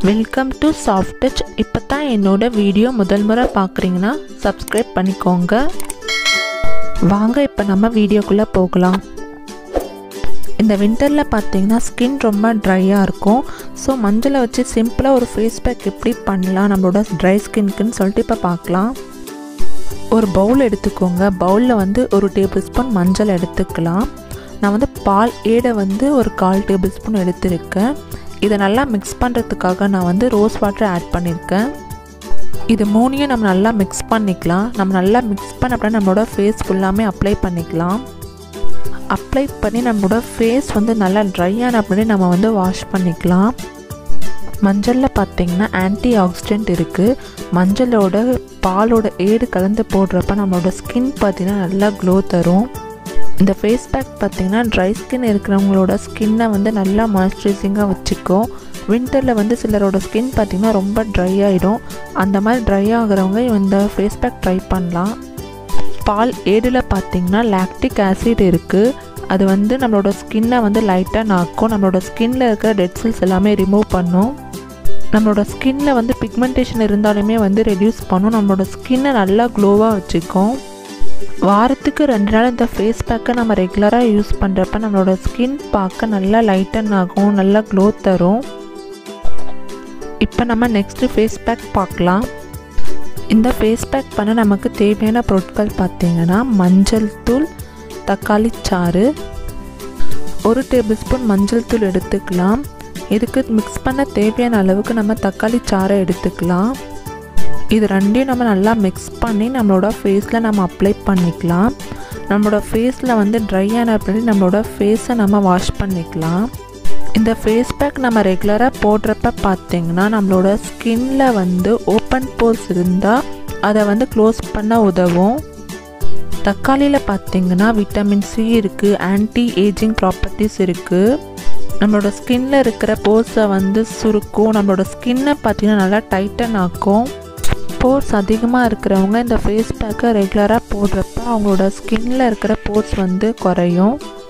welcome to soft touch இப்போ தான் என்னோட வீடியோ முதல் முறை பார்க்குறீங்கன்னா சப்ஸ்கிரைப் பண்ணிக்கோங்க வாங்க இப்போ நம்ம வீடியோக்குள்ளே போகலாம் இந்த வின்டரில் பார்த்தீங்கன்னா ஸ்கின் ரொம்ப ட்ரையாக இருக்கும் ஸோ மஞ்சளை வச்சு சிம்பிளாக ஒரு ஃபேஸ் பேக் எப்படி பண்ணலாம் நம்மளோட ட்ரை ஸ்கின்க்குன்னு சொல்லிட்டு இப்போ பார்க்கலாம் ஒரு பவுல் எடுத்துக்கோங்க பவுலில் வந்து ஒரு டேபிள் ஸ்பூன் மஞ்சள் எடுத்துக்கலாம் நான் வந்து பால் ஏடை வந்து ஒரு கால் டேபிள் ஸ்பூன் எடுத்திருக்கேன் இதை நல்லா மிக்ஸ் பண்ணுறதுக்காக நான் வந்து ரோஸ் வாட்டர் ஆட் பண்ணியிருக்கேன் இது மூணையும் நம்ம நல்லா மிக்ஸ் பண்ணிக்கலாம் நம்ம நல்லா மிக்ஸ் பண்ண அப்படியே நம்மளோட ஃபேஸ் ஃபுல்லாமே அப்ளை பண்ணிக்கலாம் அப்ளை பண்ணி நம்மளோட ஃபேஸ் வந்து நல்லா ட்ரை ஆன அப்படியே நம்ம வந்து வாஷ் பண்ணிக்கலாம் மஞ்சளில் பார்த்திங்கன்னா ஆன்டி ஆக்சிடென்ட் இருக்குது மஞ்சளோட பாலோட ஏடு கலந்து போடுறப்ப நம்மளோட ஸ்கின் பார்த்திங்கன்னா நல்லா க்ளோ தரும் இந்த ஃபேஸ் பேக் பார்த்திங்கன்னா ட்ரை ஸ்கின் இருக்கிறவங்களோட ஸ்கின்னை வந்து நல்லா மாய்ஸ்சரைசிங்காக வச்சுக்கும் வின்டரில் வந்து சிலரோட ஸ்கின் பார்த்திங்கன்னா ரொம்ப ட்ரை ஆகிடும் அந்த மாதிரி ட்ரை ஆகிறவங்க இந்த ஃபேஸ் பேக் ட்ரை பண்ணலாம் பால் ஏடில் பார்த்திங்கன்னா லாக்டிக் ஆசிட் இருக்குது அது வந்து நம்மளோட ஸ்கின்னை வந்து லைட்டாக நாக்கும் நம்மளோட ஸ்கின்னில் இருக்கிற டெட் செல்ஸ் எல்லாமே ரிமூவ் பண்ணும் நம்மளோட ஸ்கின்ல வந்து பிக்மெண்டேஷன் இருந்தாலுமே வந்து ரெடியூஸ் பண்ணும் நம்மளோட ஸ்கின்னை நல்லா க்ளோவாக வச்சுக்கும் வாரத்துக்கு ரெண்டு நாள் இந்த ஃபேஸ் பேக்கை நம்ம ரெகுலராக யூஸ் பண்ணுறப்ப நம்மளோட ஸ்கின் பார்க்க நல்லா லைட்டன் ஆகும் நல்லா க்ளோ தரும் இப்போ நம்ம நெக்ஸ்ட்டு ஃபேஸ் பேக் பார்க்கலாம் இந்த ஃபேஸ் பேக் பண்ண நமக்கு தேவையான பொருட்கள் பார்த்திங்கன்னா மஞ்சள் தூள் தக்காளி சாறு ஒரு டேபிள் ஸ்பூன் மஞ்சள் தூள் எடுத்துக்கலாம் இதுக்கு மிக்ஸ் பண்ண தேவையான அளவுக்கு நம்ம தக்காளி சாறை எடுத்துக்கலாம் இது ரெண்டையும் நம்ம நல்லா மிக்ஸ் பண்ணி நம்மளோட ஃபேஸில் நம்ம அப்ளை பண்ணிக்கலாம் நம்மளோட ஃபேஸில் வந்து ட்ரை ஆன அப்படி நம்மளோட ஃபேஸை நம்ம வாஷ் பண்ணிக்கலாம் இந்த ஃபேஸ் பேக் நம்ம ரெகுலராக போடுறப்ப பார்த்திங்கன்னா நம்மளோட ஸ்கின்ல வந்து ஓப்பன் போர்ஸ் இருந்தால் அதை வந்து க்ளோஸ் பண்ண உதவும் தக்காளியில் பார்த்திங்கன்னா விட்டமின் சி இருக்குது ஆன்டி ஏஜிங் ப்ராப்பர்ட்டிஸ் இருக்குது நம்மளோட ஸ்கின்ல இருக்கிற போர்ஸை வந்து சுருக்கும் நம்மளோட ஸ்கின்னை பார்த்திங்கன்னா நல்லா டைட்டன் ஆக்கும் போர்ஸ் அதிகமாக இருக்கிறவங்க இந்த ஃபேஸ் பேக்கை ரெகுலராக போடுறப்ப அவங்களோட ஸ்கின்ல இருக்கிற போர்ஸ் வந்து குறையும்